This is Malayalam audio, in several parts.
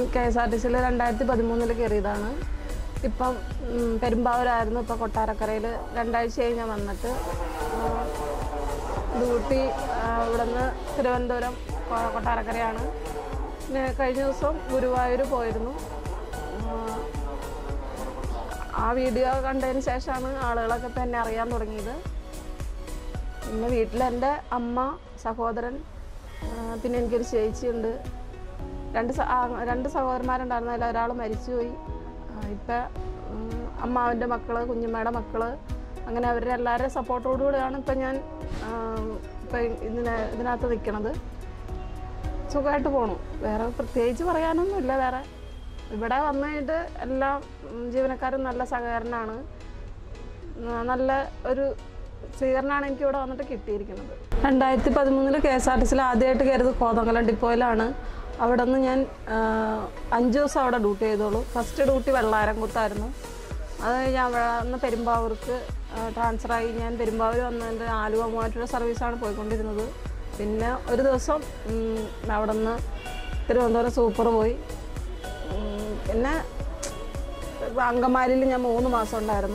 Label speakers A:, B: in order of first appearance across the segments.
A: കെ എസ് ആർ ടി സിയിൽ രണ്ടായിരത്തി പതിമൂന്നിൽ കയറിയതാണ് ഇപ്പം ഉം, പെരുമ്പാവൂരായിരുന്നു ഇപ്പം കൊട്ടാരക്കരയിൽ രണ്ടാഴ്ചയായി ഞാൻ വന്നിട്ട് ആ, ഡ്യൂട്ടി ആ, ഇവിടുന്ന് തിരുവനന്തപുരം കൊ- കൊട്ടാരക്കരയാണ് പിന്നെ കഴിഞ്ഞ ദിവസം ഗുരുവായൂർ പോയിരുന്നു ആ, ആ വീഡിയോ കണ്ടതിന് ശേഷമാണ് ആളുകളൊക്കെ ഇപ്പം എന്നെ അറിയാൻ തുടങ്ങിയത് പിന്നെ വീട്ടിൽ എൻ്റെ അമ്മ സഹോദരൻ ആ, പിന്നെ എനിക്കൊരു ചേച്ചിയുണ്ട് രണ്ട് സ- ആ, രണ്ട് സഹോദരന്മാരുണ്ടായിരുന്നു അതിൽ ഒരാൾ മരിച്ചുപോയി ആ, ഇപ്പം ഉം, അമ്മാവൻ്റെ മക്കള് കുഞ്ഞമ്മയുടെ മക്കള് അങ്ങനെ അവരുടെ എല്ലാവരുടെ സപ്പോർട്ടോടുകൂടിയാണ് ഇപ്പം ഞാൻ ആ, ഇപ്പം ഇതിന് ഇതിനകത്ത് നിൽക്കണത് സുഖമായിട്ട് പോണു വേറെ പ്രത്യേകിച്ച് പറയാനൊന്നുമില്ല വേറെ ഇവിടെ വന്നു കഴിഞ്ഞിട്ട് എല്ലാ ഉം, ജീവനക്കാരും നല്ല സഹകരണമാണ് ന- നല്ല ഒരു സ്വീകരണമാണ് എനിക്ക് ഇവിടെ വന്നിട്ട് കിട്ടിയിരിക്കുന്നത് രണ്ടായിരത്തി പതിമൂന്നില് കെ എസ് ആർ ടി സിയിൽ ആദ്യമായിട്ട് കയറിയത് കോതമംഗലം ഡിപ്പോയിലാണ് അവിടെ നിന്ന് ഞാൻ ആ, അഞ്ച് ദിവസം അവിടെ ഡ്യൂട്ടി ചെയ്തോളൂ ഫസ്റ്റ് ഡ്യൂട്ടി വെള്ളാരംകുത്തായിരുന്നു അത് കഴിഞ്ഞ് അവിടെ നിന്ന് പെരുമ്പാവൂർക്ക് ട്രാൻസ്ഫറായി ഞാൻ പെരുമ്പാവൂർ വന്നതിൻ്റെ ആലുവ മൂവാറ്റുപുഴ സർവീസാണ് പോയിക്കൊണ്ടിരുന്നത് പിന്നെ ഒരു ദിവസം ഉം, അവിടെ നിന്ന് തിരുവനന്തപുരം സൂപ്പർ പോയി ഉം, പിന്നെ അങ്കമാലിയിൽ ഞാൻ മൂന്ന് മാസം ഉണ്ടായിരുന്നു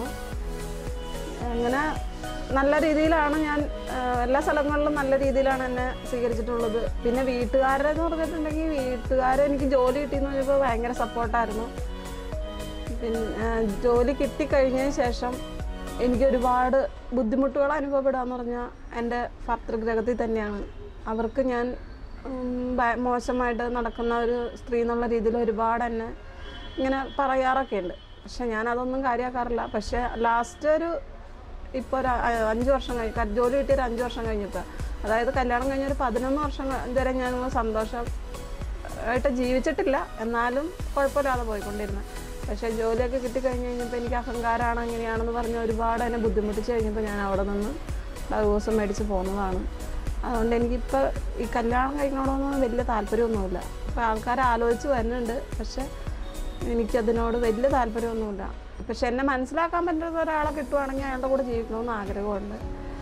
A: അങ്ങനെ നല്ല രീതിയിലാണ് ഞാൻ ആ, എല്ലാ സ്ഥലങ്ങളിലും നല്ല രീതിയിലാണ് എന്നെ സ്വീകരിച്ചിട്ടുള്ളത് പിന്നെ വീട്ടുകാരെന്ന് പറഞ്ഞിട്ടുണ്ടെങ്കിൽ വീട്ടുകാരെ എനിക്ക് ജോലി കിട്ടിയെന്ന് പറഞ്ഞപ്പോൾ ഭയങ്കര സപ്പോർട്ടായിരുന്നു പിന്നെ ആ, ജോലി കിട്ടിക്കഴിഞ്ഞതിന് ശേഷം എനിക്ക് ഒരുപാട് ബുദ്ധിമുട്ടുകൾ അനുഭവപ്പെടുക എന്ന് പറഞ്ഞാൽ എൻ്റെ ഭർത്തൃഗ്രഹത്തിൽ തന്നെയാണ് അവർക്ക് ഞാൻ ഉം, ഭ- മോശമായിട്ട് നടക്കുന്ന ഒരു സ്ത്രീ എന്നുള്ള രീതിയിൽ ഒരുപാട് എന്നെ ഇങ്ങനെ പറയാറൊക്കെ ഉണ്ട് പക്ഷെ ഞാൻ അതൊന്നും കാര്യമാക്കാറില്ല പക്ഷെ ലാസ്റ്റ് ഒരു ഇപ്പോൾ ഒരു അ- അഞ്ച് വർഷം കഴിഞ്ഞ് ക- ജോലി കിട്ടിയൊരു അഞ്ച് വർഷം കഴിഞ്ഞപ്പോൾ അതായത് കല്യാണം കഴിഞ്ഞ ഒരു പതിനൊന്ന് വർഷം ക- വരെ ഞാൻ സന്തോഷം ആയിട്ട് ജീവിച്ചിട്ടില്ല എന്നാലും കുഴപ്പമില്ലാതെ പോയിക്കൊണ്ടിരുന്നു പക്ഷേ ജോലിയൊക്കെ കിട്ടിക്കഴിഞ്ഞ് കഴിഞ്ഞപ്പോൾ എനിക്ക് അഹങ്കാരമാണ് എങ്ങനെയാണെന്ന് പറഞ്ഞ് ഒരുപാട് എന്നെ ബുദ്ധിമുട്ടിച്ച് കഴിഞ്ഞപ്പോൾ ഞാൻ അവിടെ നിന്ന് ഡൈവോഴ്സ് മേടിച്ച് പോകുന്നതാണ് അതുകൊണ്ട് എനിക്കിപ്പോൾ ഈ കല്യാണം കഴിക്കണമെന്നൊന്നും വലിയ താല്പര്യമൊന്നുമില്ല ഇപ്പോൾ ആൾക്കാർ ആലോചിച്ച് വരുന്നുണ്ട് പക്ഷേ എനിക്കതിനോട് വലിയ താല്പര്യമൊന്നുമില്ല പക്ഷെ എന്നെ മനസ്സിലാക്കാൻ പറ്റുന്ന ഒരാളെ കിട്ടുവാണെങ്കിൽ അയാളുടെ കൂടെ ജീവിക്കണമെന്ന് ആഗ്രഹമുണ്ട്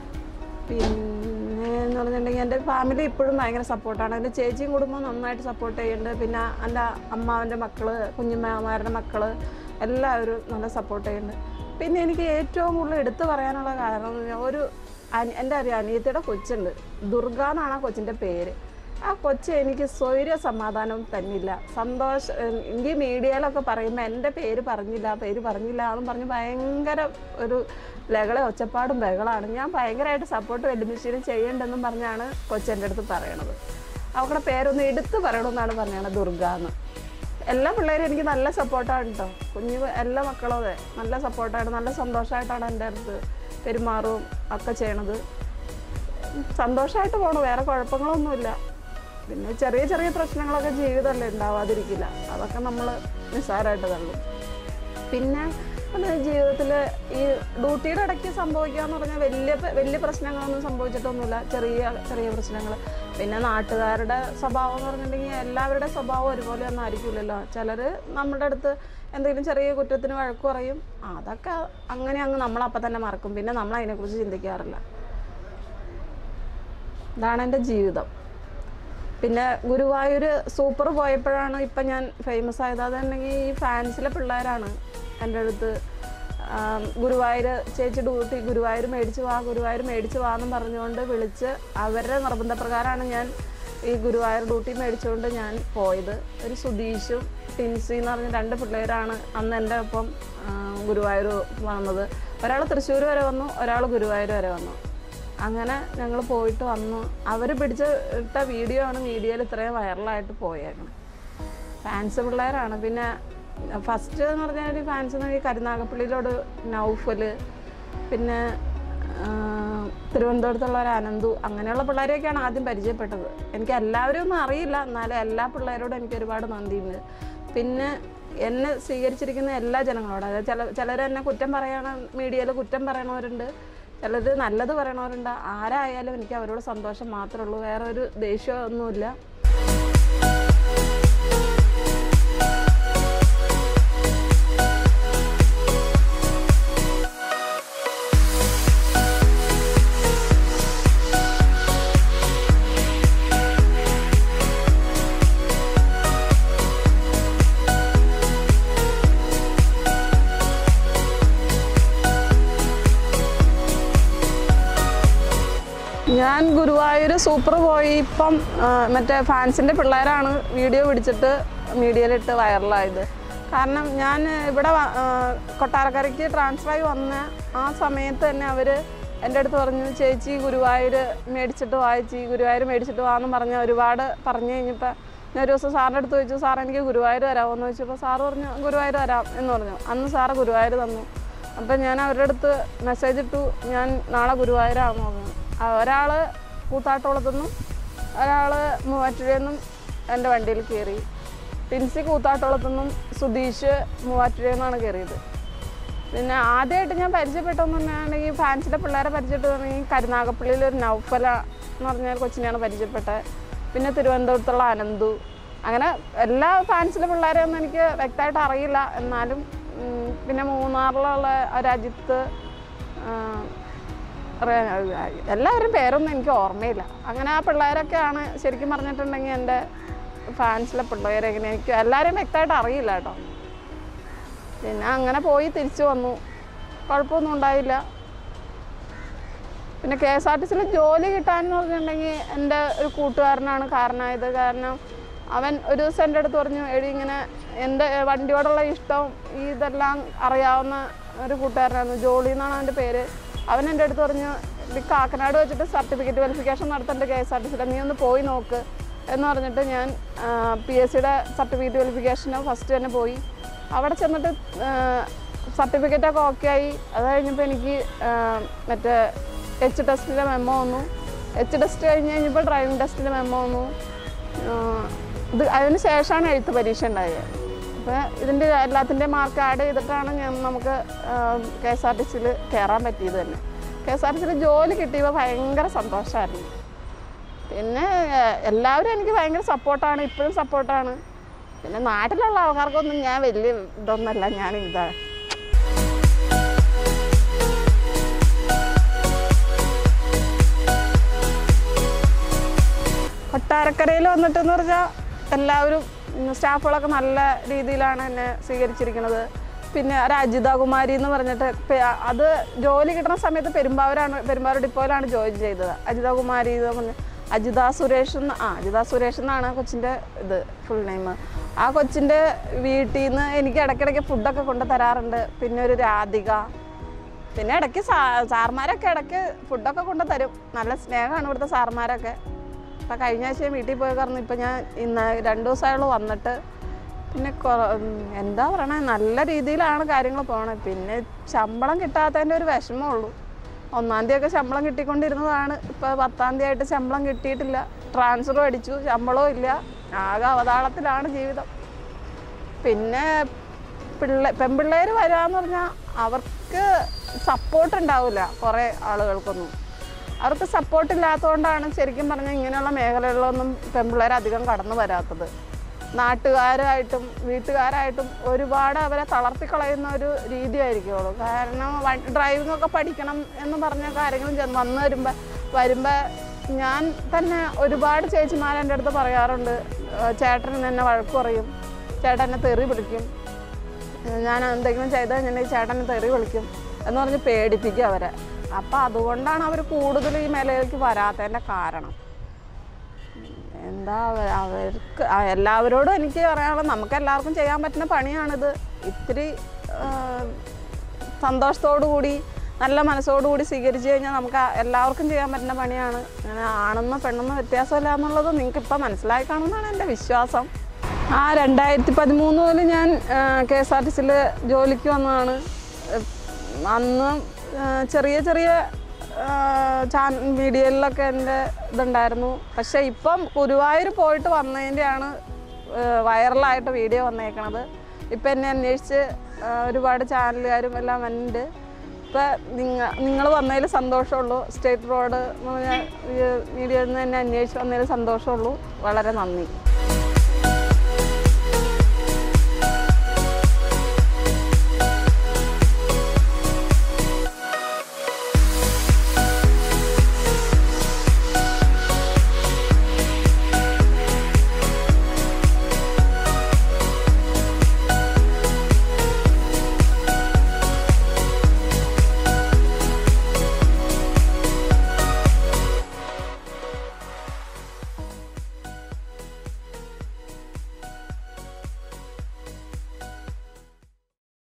A: പിന്നെ എന്ന് പറഞ്ഞിട്ടുണ്ടെങ്കിൽ എൻ്റെ ഫാമിലി ഇപ്പോഴും ഭയങ്കര സപ്പോർട്ടാണ് എൻ്റെ ചേച്ചിയും കുടുംബവും നന്നായിട്ട് സപ്പോർട്ട് ചെയ്യുന്നുണ്ട് പിന്നെ എൻ്റെ അമ്മാവൻ്റെ മക്കള് കുഞ്ഞുമ്മമാരുടെ മക്കള് എല്ലാവരും നല്ല സപ്പോർട്ട് ചെയ്യുന്നുണ്ട് പിന്നെ എനിക്ക് ഏറ്റവും കൂടുതൽ എടുത്തു പറയാനുള്ള കാരണം എന്ന് പറഞ്ഞാൽ ഒരു അനി എൻ്റെ ഒരു അനിയത്തിയുടെ കൊച്ചുണ്ട് ദുർഗ എന്നാണ് ആ കൊച്ചിൻ്റെ പേര് ആ കൊച്ച് എനിക്ക് സ്വൈര്യ സമാധാനം തന്നില്ല സന്തോഷം എനിക്ക് മീഡിയയിലൊക്കെ പറയുമ്പോൾ എൻ്റെ പേര് പറഞ്ഞില്ല പേര് പറഞ്ഞില്ല എന്നും പറഞ്ഞ് ഭയങ്കര ഒരു ലഹള ഒച്ചപ്പാടും ബഹളാണ് ഞാൻ ഭയങ്കരമായിട്ട് സപ്പോർട്ട് വെല്ലുമിഷീനും ചെയ്യണ്ടെന്നും പറഞ്ഞാണ് കൊച്ചെൻ്റെ അടുത്ത് പറയണത് അവരുടെ പേരൊന്ന് എടുത്ത് പറയണമെന്നാണ് പറഞ്ഞത് ദുർഗ എന്ന് എല്ലാ പിള്ളേരും എനിക്ക് നല്ല സപ്പോർട്ടാണ് കേട്ടോ കുഞ്ഞു എല്ലാ മക്കളും അതെ നല്ല സപ്പോർട്ടാണ് നല്ല സന്തോഷമായിട്ടാണ് എൻ്റെ അടുത്ത് പെരുമാറും ഒക്കെ ചെയ്യണത് സന്തോഷമായിട്ട് പോണു വേറെ കുഴപ്പങ്ങളൊന്നുമില്ല പിന്നെ ചെറിയ ചെറിയ പ്രശ്നങ്ങളൊക്കെ ജീവിതമല്ലേ ഉണ്ടാവാതിരിക്കില്ല അതൊക്കെ നമ്മൾ നിസ്സാരമായിട്ട് തള്ളും പിന്നെ ജീവിതത്തിൽ ഈ ഡ്യൂട്ടിയുടെ ഇടയ്ക്ക് സംഭവിക്കുക എന്ന് പറഞ്ഞാൽ വലിയ പ- വലിയ പ്രശ്നങ്ങളൊന്നും സംഭവിച്ചിട്ടൊന്നുമില്ല ചെറിയ ചെറിയ പ്രശ്നങ്ങൾ പിന്നെ നാട്ടുകാരുടെ സ്വഭാവം എന്ന് പറഞ്ഞിട്ടുണ്ടെങ്കിൽ എല്ലാവരുടെ സ്വഭാവം ഒരുപോലെ ഒന്നും ആയിരിക്കില്ലല്ലോ ചിലർ നമ്മുടെ അടുത്ത് എന്തെങ്കിലും ചെറിയ കുറ്റത്തിന് വഴക്ക് പറയും അതൊക്കെ അങ്ങനെ അങ്ങ് നമ്മളപ്പം തന്നെ മറക്കും പിന്നെ നമ്മൾ അതിനെക്കുറിച്ച് ചിന്തിക്കാറില്ല ഇതാണ് എൻ്റെ ജീവിതം പിന്നെ ഗുരുവായൂർ സൂപ്പർ പോയപ്പോഴാണ് ഇപ്പം ഞാൻ ഫേമസ് ആയത് അതുണ്ടെങ്കിൽ ഈ ഫാൻസിലെ പിള്ളേരാണ് എൻ്റെ അടുത്ത് ആം, ഗുരുവായൂർ ചേച്ചി ഡ്യൂട്ടി ഗുരുവായൂർ മേടിച്ച് വാ ഗുരുവായൂർ മേടിച്ച് വാ എന്നും പറഞ്ഞുകൊണ്ട് വിളിച്ച് അവരുടെ നിർബന്ധപ്രകാരമാണ് ഞാൻ ഈ ഗുരുവായൂർ ഡ്യൂട്ടി മേടിച്ചുകൊണ്ട് ഞാൻ പോയത് ഒരു സുധീഷും ടിൻസി എന്ന് പറഞ്ഞ രണ്ട് പിള്ളേരാണ് അന്ന് എൻ്റെ ഒപ്പം ആ, ഗുരുവായൂർ വന്നത് ഒരാൾ തൃശ്ശൂർ വരെ വന്നു ഒരാൾ ഗുരുവായൂർ വരെ വന്നു അങ്ങനെ ഞങ്ങൾ പോയിട്ട് വന്നു അവർ പിടിച്ച ഇട്ട വീഡിയോ ആണ് മീഡിയയിൽ ഇത്രയും വൈറലായിട്ട് പോയേക്കണം ഫാൻസ് പിള്ളേരാണ് പിന്നെ ഫസ്റ്റ് എന്ന് പറഞ്ഞാൽ ഫാൻസ് എന്ന് പറഞ്ഞാൽ കരുനാഗപ്പള്ളിയിലോട് നൗഫല് പിന്നെ ആ, തിരുവനന്തപുരത്തുള്ള ഒരു അനന്തു അങ്ങനെയുള്ള പിള്ളേരെയൊക്കെയാണ് ആദ്യം പരിചയപ്പെട്ടത് എനിക്ക് എല്ലാവരും ഒന്നും അറിയില്ല എന്നാലും എല്ലാ പിള്ളേരോടും എനിക്ക് ഒരുപാട് നന്ദിയുണ്ട് പിന്നെ എന്നെ സ്വീകരിച്ചിരിക്കുന്ന എല്ലാ ജനങ്ങളോടും അതായത് ചില ചിലർ എന്നെ കുറ്റം പറയണ മീഡിയയിൽ കുറ്റം പറയണവരുണ്ട് ചിലർ നല്ലത് പറയണവരുണ്ട് ആരായാലും എനിക്ക് അവരോട് സന്തോഷം മാത്രമേ ഉള്ളൂ വേറെ ഒരു ദേഷ്യമൊന്നുമില്ല ഞാൻ ഗുരുവായൂർ സൂപ്പർ പോയി ഇപ്പം ആ, മറ്റേ ഫാൻസിൻ്റെ പിള്ളേരാണ് വീഡിയോ പിടിച്ചിട്ട് മീഡിയയിലിട്ട് വൈറലായത് കാരണം ഞാൻ ഇവിടെ വ- ആ, കൊട്ടാരക്കരയ്ക്ക് ട്രാൻസ്ഫർ ആയി വന്ന ആ സമയത്ത് തന്നെ അവർ എൻ്റെ അടുത്ത് പറഞ്ഞു ചേച്ചി ഗുരുവായൂർ മേടിച്ചിട്ട് വായിച്ചി ഗുരുവായൂർ മേടിച്ചിട്ട് വാന്ന് പറഞ്ഞ് ഒരുപാട് പറഞ്ഞു കഴിഞ്ഞപ്പോൾ ഞാൻ ഒരു ദിവസം സാറിൻ്റെ അടുത്ത് ചോദിച്ചു സാർ എനിക്ക് ഗുരുവായൂർ വരാമോ എന്ന് ചോദിച്ചപ്പോൾ സാറ് പറഞ്ഞു ഗുരുവായൂർ വരാം എന്ന് പറഞ്ഞു അന്ന് സാറ് ഗുരുവായൂർ തന്നു അപ്പം ഞാൻ അവരുടെ അടുത്ത് മെസ്സേജ് ഇട്ടു ഞാൻ നാളെ ഗുരുവായൂരാണ് നോക്കുന്നത് ഒരാൾ കൂത്താട്ടോളത്തുനിന്നും ഒരാൾ മൂവാറ്റുപുഴയെന്നും എൻ്റെ വണ്ടിയിൽ കയറി ടിൻസി കൂത്താട്ടോളത്തുനിന്നും സുധീഷ് മൂവാറ്റുപുഴയിൽ നിന്നാണ് കയറിയത് പിന്നെ ആദ്യമായിട്ട് ഞാൻ പരിചയപ്പെട്ടതെന്ന് പറഞ്ഞാണെങ്കിൽ ഫാൻസിൻ്റെ പിള്ളേരെ പരിചയപ്പെട്ടതെങ്കിൽ കരുനാഗപ്പള്ളിയിൽ ഒരു നൗഫല എന്ന് പറഞ്ഞ ഒരു കൊച്ചിനെയാണ് പരിചയപ്പെട്ടത് പിന്നെ തിരുവനന്തപുരത്തുള്ള അനന്തു അങ്ങനെ എല്ലാ ഫാൻസിലെ പിള്ളേരെയൊന്നും എനിക്ക് വ്യക്തമായിട്ട് അറിയില്ല എന്നാലും ഉം, പിന്നെ മൂന്നാറിലുള്ള ഒരു അജിത്ത് ആ, അറിയാ- എല്ലാവരും പേരൊന്നും എനിക്ക് ഓർമ്മയില്ല അങ്ങനെ ആ പിള്ളേരൊക്കെയാണ് ശരിക്കും പറഞ്ഞിട്ടുണ്ടെങ്കിൽ എൻ്റെ ഫാൻസിലെ പിള്ളേരെ ഇങ്ങനെ എനിക്ക് എല്ലാവരെയും വ്യക്തമായിട്ട് അറിയില്ല കേട്ടോ പിന്നെ അങ്ങനെ പോയി തിരിച്ചു വന്നു കുഴപ്പമൊന്നും ഉണ്ടായില്ല പിന്നെ കെ എസ് ആർ ടി സിയിൽ ജോലി കിട്ടാനെന്ന് പറഞ്ഞിട്ടുണ്ടെങ്കിൽ എൻ്റെ ഒരു കൂട്ടുകാരനാണ് കാരണമായത് കാരണം അവൻ ഒരു ദിവസം എൻ്റെ അടുത്ത് പറഞ്ഞു എടി ഇങ്ങനെ എൻ്റെ വണ്ടിയോടുള്ള ഇഷ്ടം ഇതെല്ലാം അറിയാവുന്ന ഒരു കൂട്ടുകാരനായിരുന്നു ജോളി എന്നാണ് അവൻ്റെ പേര് അവൻ എൻ്റെ അടുത്ത് പറഞ്ഞു "ഇത് കാക്കനാട് വെച്ചിട്ട് സർട്ടിഫിക്കറ്റ് വെരിഫിക്കേഷൻ നടത്തേണ്ട കെ എസ് ആർ ടി സിയിൽ നീ ഒന്ന് പോയി നോക്ക് എന്ന് പറഞ്ഞിട്ട് ഞാൻ പി എസ് സിയുടെ സർട്ടിഫിക്കറ്റ് വെരിഫിക്കേഷന് ഫസ്റ്റ് തന്നെ പോയി അവിടെ ചെന്നിട്ട് സർട്ടിഫിക്കറ്റൊക്കെ ഓക്കെ ആയി അത് കഴിഞ്ഞപ്പോൾ എനിക്ക് ആ, മറ്റേ എച്ച് ടെസ്റ്റിൻ്റെ മെമ്മോ വന്നു എച്ച് ടെസ്റ്റ് കഴിഞ്ഞ് കഴിഞ്ഞപ്പോൾ ഡ്രൈവിംഗ് ടെസ്റ്റിൻ്റെ മെമ്മോ വന്നു ആ, ഇത് അതിന് ശേഷമാണ് എഴുത്ത് പരീക്ഷ ഉണ്ടായത് അപ്പോൾ ഇതിൻ്റെ എല്ലാത്തിൻ്റെയും മാർക്ക് ആഡ് ചെയ്തിട്ടാണ് ഞാൻ നമുക്ക് കെ എസ് ആർ ടി സിയിൽ കയറാൻ പറ്റിയത് തന്നെ കെ എസ് ആർ ടി സിയിൽ ജോലി കിട്ടിയപ്പോൾ ഭയങ്കര സന്തോഷമായിരുന്നു പിന്നെ ഏഹ്, എല്ലാവരും എനിക്ക് ഭയങ്കര സപ്പോർട്ടാണ് ഇപ്പോഴും സപ്പോർട്ടാണ് പിന്നെ നാട്ടിലുള്ള ആൾക്കാർക്കൊന്നും ഞാൻ വലിയ ഇതൊന്നല്ല ഞാൻ ഇതാ കൊട്ടാരക്കരയിൽ വന്നിട്ടെന്ന് പറഞ്ഞാൽ എല്ലാവരും ഉം, സ്റ്റാഫുകളൊക്കെ നല്ല രീതിയിലാണ് എന്നെ സ്വീകരിച്ചിരിക്കുന്നത് പിന്നെ ഒരു അജിത കുമാരി എന്ന് പറഞ്ഞിട്ട് പെ- അത് ജോലി കിട്ടുന്ന സമയത്ത് പെരുമ്പാവൂരാണ് പെരുമ്പാവൂർ ഡിപ്പോയിലാണ് ജോയിൻ ചെയ്തത് അജിത കുമാരി എന്ന് പറഞ്ഞ അജിത സുരേഷ് എന്ന് ആ അജിത സുരേഷ് എന്നാണ് കൊച്ചിൻ്റെ ഇത് ഫുൾ നെയിം ആ കൊച്ചിൻ്റെ വീട്ടിൽ നിന്ന് എനിക്ക് ഇടയ്ക്കിടയ്ക്ക് ഫുഡൊക്കെ കൊണ്ട് തരാറുണ്ട് പിന്നെ ഒരു രാധിക പിന്നെ ഇടയ്ക്ക് സാ സാർമാരൊക്കെ ഇടയ്ക്ക് ഫുഡൊക്കെ കൊണ്ട് തരും നല്ല സ്നേഹമാണ് ഇവിടുത്തെ സാർമാരൊക്കെ ഇപ്പം കഴിഞ്ഞ ആഴ്ച വീട്ടിൽ പോയി കാരണം ഇപ്പം ഞാൻ ഇന്ന് രണ്ട് ദിവസമായുള്ളൂ വന്നിട്ട് പിന്നെ കൊ- ഉം, എന്താ പറയണേ നല്ല രീതിയിലാണ് കാര്യങ്ങൾ പോണത് പിന്നെ ശമ്പളം കിട്ടാത്തതിൻ്റെ ഒരു വിഷമമേ ഉള്ളൂ ഒന്നാം തീയതിയൊക്കെ ശമ്പളം കിട്ടിക്കൊണ്ടിരുന്നതാണ് ഇപ്പോൾ പത്താം തീയതി ആയിട്ട് ശമ്പളം കിട്ടിയിട്ടില്ല ട്രാൻസ്ഫറും അടിച്ചു ശമ്പളവും ഇല്ല ആകെ അവതാളത്തിലാണ് ജീവിതം പിന്നെ പിള്ളേ പെൺപിള്ളേർ വരാന്ന് പറഞ്ഞാൽ അവർക്ക് സപ്പോർട്ട് ഉണ്ടാവില്ല കുറേ ആളുകൾക്കൊന്നും അവർക്ക് സപ്പോർട്ട് ഇല്ലാത്തതുകൊണ്ടാണ് ശരിക്കും പറഞ്ഞാൽ ഇങ്ങനെയുള്ള മേഖലകളിലൊന്നും പെൺപിള്ളേർ അധികം കടന്നു വരാത്തത് നാട്ടുകാരായിട്ടും വീട്ടുകാരായിട്ടും ഒരുപാട് അവരെ തളർത്തിക്കളയുന്ന ഒരു രീതിയായിരിക്കുള്ളൂ കാരണം ഡ്രൈവിംഗ് ഒക്കെ പഠിക്കണം എന്ന് പറഞ്ഞ കാര്യങ്ങളും ചെന്ന് വന്നു വരുമ്പോൾ വരുമ്പോൾ ഞാൻ തന്നെ ഒരുപാട് ചേച്ചിമാർ എൻ്റെ അടുത്ത് പറയാറുണ്ട് ഏഹ് ചേട്ടൻ എന്നെ വഴക്ക് പറയും ചേട്ടൻ എന്നെ തെറി വിളിക്കും ഏഹ് ഞാൻ എന്തെങ്കിലും ചെയ്ത് കഴിഞ്ഞിട്ടുണ്ടെങ്കിൽ ചേട്ടനെ തെറി വിളിക്കും എന്ന് പറഞ്ഞ് പേടിപ്പിക്കും അവരെ അപ്പം അതുകൊണ്ടാണ് അവർ കൂടുതൽ ഈ മേലയിലേക്ക് വരാത്തതിൻ്റെ കാരണം എന്താ അവ- അവർക്ക് ആ എല്ലാവരോടും എനിക്ക് പറയാനുള്ളത് നമുക്ക് എല്ലാവർക്കും ചെയ്യാൻ പറ്റുന്ന പണിയാണിത് ഇത്തിരി ആ, സന്തോഷത്തോടു കൂടി നല്ല മനസ്സോടു കൂടി സ്വീകരിച്ചു കഴിഞ്ഞാൽ നമുക്ക് ആ- എല്ലാവർക്കും ചെയ്യാൻ പറ്റുന്ന പണിയാണ് അങ്ങനെ ആണെന്നോ പെണ്ണെന്നോ വ്യത്യാസമില്ല എന്നുള്ളത് നിങ്ങൾക്ക് ഇപ്പം മനസ്സിലായി കാണുമെന്നാണ് എൻ്റെ വിശ്വാസം ആ രണ്ടായിരത്തി പതിമൂന്ന് മുതൽ ഞാൻ കെ എസ് ആർ ടി സിയിൽ ജോലിക്ക് വന്നതാണ് ഏഹ് അന്ന് ആ, ചെറിയ ചെറിയ ചാൻ മീഡിയയിലൊക്കെ എൻ്റെ ഇതുണ്ടായിരുന്നു പക്ഷേ ഇപ്പം ഗുരുവായൂർ പോയിട്ട് വന്നതിൻ്റെയാണ് വൈറലായിട്ട് വീഡിയോ വന്നേക്കണത് ഇപ്പം എന്നെ അന്വേഷിച്ച് ആ, ഒരുപാട് ചാനലുകാരും എല്ലാം ഉണ്ട് ഇപ്പം നിങ്ങൾ നിങ്ങൾ വന്നതിൽ സന്തോഷമുള്ളൂ സ്റ്റേറ്റ് റോഡ് എന്ന് പറഞ്ഞ മീഡിയയിൽ നിന്ന് എന്നെ അന്വേഷിച്ച് വന്നതിൽ സന്തോഷമുള്ളൂ വളരെ നന്ദി